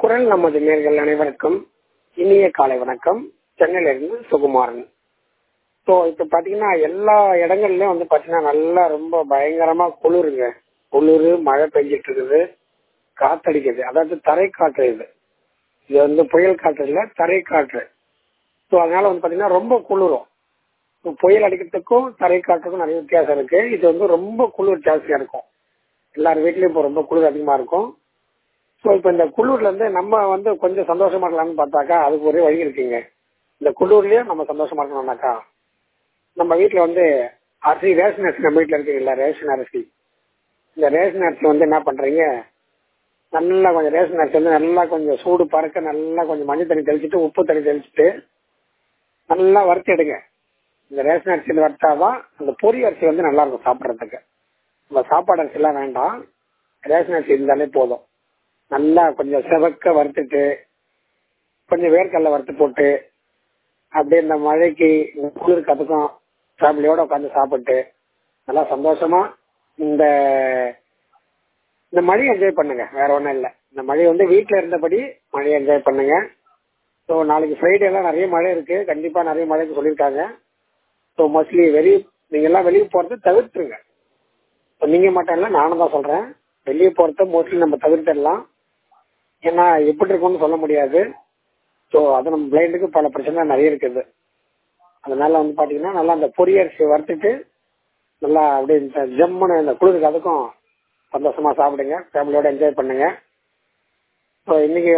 குரல் நமது நேர்கள் அனைவருக்கும் இனிய காலை வணக்கம் சென்னையிலிருந்து சுகுமாரன் ஸோ இப்போ பார்த்தீங்கன்னா எல்லா இடங்கள்லயும் வந்து பார்த்தீங்கன்னா நல்லா ரொம்ப பயங்கரமா குளிருங்க குளிர் மழை பெஞ்சிட்டு இருக்குது காத்தடிக்குது அதாவது தரை காற்று இது இது வந்து புயல் காற்று இல்லை தரை காற்று ஸோ அதனால வந்து பார்த்தீங்கன்னா ரொம்ப குளிரும் இப்போ புயல் அடிக்கிறதுக்கும் தரை காற்றுக்கும் நிறைய வித்தியாசம் இருக்கு இது வந்து ரொம்ப குளிர் ஜாஸ்தியா இருக்கும் எல்லார் வீட்லயும் இப்போ ரொம்ப குளிர் அதிகமா இருக்கும் ஸோ இப்போ இந்த குளிர்ல இருந்து நம்ம வந்து கொஞ்சம் சந்தோஷமா இருக்கலாம்னு பார்த்தாக்கா அதுக்கு ஒரே வழி இருக்குங்க இந்த குளிர்லயே நம்ம சந்தோஷமா இருக்கணும்னாக்கா நம்ம வீட்டில் வந்து அரிசி ரேஷன் அரிசி நம்ம வீட்டில் இருக்குங்களா ரேஷன் அரிசி இந்த ரேஷன் அரிசி வந்து என்ன பண்றீங்க நல்லா கொஞ்சம் ரேஷன் அரிசி வந்து நல்லா கொஞ்சம் சூடு பறக்க நல்லா கொஞ்சம் மஞ்சள் தண்ணி தெளிச்சுட்டு உப்பு தண்ணி தெளிச்சுட்டு நல்லா வறுத்து எடுங்க இந்த ரேஷன் அரிசி வறுத்தாதான் அந்த பொரி அரிசி வந்து நல்லா இருக்கும் சாப்பிட்றதுக்கு நம்ம சாப்பாடு அரிசி எல்லாம் வேண்டாம் ரேஷன் அரிசி இருந்தாலே போதும் நல்லா கொஞ்சம் செவக்க வறுத்துட்டு கொஞ்சம் வேர்க்கடலை வறுத்து போட்டு அப்படியே இந்த மழைக்கு இந்த குளிர் கத்துக்கும் ஃபேமிலியோட உட்காந்து சாப்பிட்டு நல்லா சந்தோஷமா இந்த இந்த மழையை என்ஜாய் பண்ணுங்க வேற ஒன்றும் இல்லை இந்த மழை வந்து வீட்டில் இருந்தபடி மழையை என்ஜாய் பண்ணுங்க ஸோ நாளைக்கு ஃப்ரைடே எல்லாம் நிறைய மழை இருக்கு கண்டிப்பா நிறைய மழைக்கு சொல்லியிருக்காங்க ஸோ மோஸ்ட்லி வெளியே நீங்க எல்லாம் வெளியே போறது தவிர்த்துருங்க இப்போ நீங்க மட்டும் இல்லை நானும் தான் சொல்றேன் வெளியே போறத மோஸ்ட்லி நம்ம தவிர்த்திடலாம் ஏன்னா எப்படி இருக்கும்னு சொல்ல முடியாது ஸோ அது நம்ம பிளைண்டுக்கு பல பிரச்சனை நிறைய இருக்குது அதனால வந்து பாத்தீங்கன்னா நல்லா அந்த பொரியரிசி வறுத்துட்டு நல்லா அப்படியே இந்த ஜம்முன்னு இந்த குளிருக்கு அதுக்கும் சந்தோஷமா சாப்பிடுங்க ஃபேமிலியோட என்ஜாய் பண்ணுங்க ஸோ இன்னைக்கு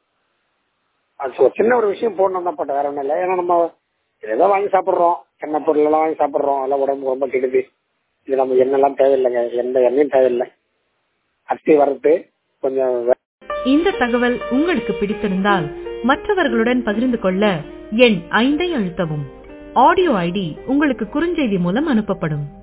அது ஒரு சின்ன ஒரு விஷயம் போடணும் தான் போட்ட வேற ஒன்றும் இல்லை ஏன்னா நம்ம ஏதோ வாங்கி சாப்பிட்றோம் எண்ணெய் பொருள் எல்லாம் வாங்கி சாப்பிட்றோம் அதெல்லாம் உடம்பு ரொம்ப கெடுது இது நம்ம எண்ணெய்லாம் தேவையில்லைங்க எந்த எண்ணெயும் தேவையில்லை அரிசி வறுத்து கொஞ்சம் இந்த தகவல் உங்களுக்கு பிடித்திருந்தால் மற்றவர்களுடன் பகிர்ந்து கொள்ள எண் ஐந்தை அழுத்தவும் ஆடியோ ஐடி உங்களுக்கு குறுஞ்செய்தி மூலம் அனுப்பப்படும்